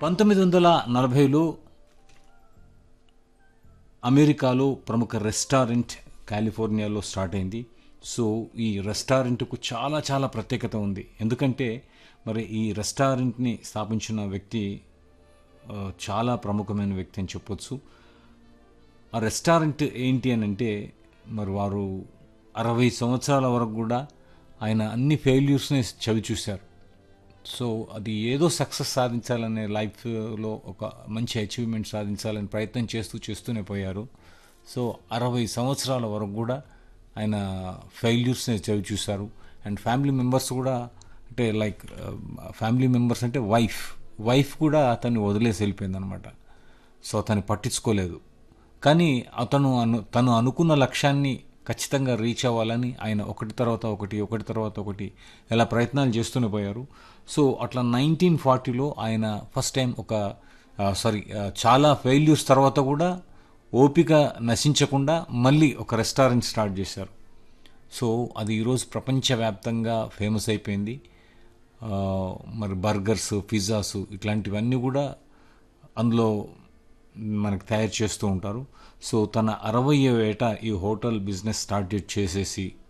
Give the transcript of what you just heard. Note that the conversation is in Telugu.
పంతొమ్మిది వందల నలభైలో అమెరికాలో ప్రముఖ రెస్టారెంట్ కాలిఫోర్నియాలో స్టార్ట్ అయింది సో ఈ రెస్టారెంట్కు చాలా చాలా ప్రత్యేకత ఉంది ఎందుకంటే మరి ఈ రెస్టారెంట్ని స్థాపించిన వ్యక్తి ఆ, చాలా ప్రముఖమైన వ్యక్తి అని చెప్పొచ్చు ఆ రెస్టారెంట్ ఏంటి అని అంటే మరి వారు అరవై సంవత్సరాల వరకు కూడా ఆయన అన్ని ఫెయిల్యూర్స్ని చవి చూశారు సో అది ఏదో సక్సెస్ సాధించాలనే లైఫ్లో ఒక మంచి అచీవ్మెంట్ సాధించాలని ప్రయత్నం చేస్తూ చేస్తూనే పోయారు సో అరవై సంవత్సరాల వరకు కూడా ఆయన ఫెయిల్యూర్స్ని చవి చూశారు అండ్ ఫ్యామిలీ మెంబర్స్ కూడా అంటే లైక్ ఫ్యామిలీ మెంబర్స్ అంటే వైఫ్ వైఫ్ కూడా అతన్ని వదిలేసి వెళ్ళిపోయింది అనమాట సో అతన్ని పట్టించుకోలేదు కానీ అతను అను తను అనుకున్న లక్ష్యాన్ని ఖచ్చితంగా రీచ్ అవ్వాలని ఆయన ఒకటి తర్వాత ఒకటి ఒకటి తర్వాత ఒకటి ఇలా ప్రయత్నాలు చేస్తూనే పోయారు సో అట్లా నైన్టీన్ ఫార్టీలో ఆయన ఫస్ట్ టైం ఒక సారీ చాలా ఫెయిల్యూర్స్ తర్వాత కూడా ఓపిక నశించకుండా మళ్ళీ ఒక రెస్టారెంట్ స్టార్ట్ చేశారు సో అది ఈరోజు ప్రపంచవ్యాప్తంగా ఫేమస్ అయిపోయింది ఆ, మరి బర్గర్స్ పిజ్జాస్ ఇట్లాంటివన్నీ కూడా అందులో మనకు తయారు చేస్తూ ఉంటారు సో తన అరవై ఏట ఈ హోటల్ బిజినెస్ స్టార్ట్ చేసేసి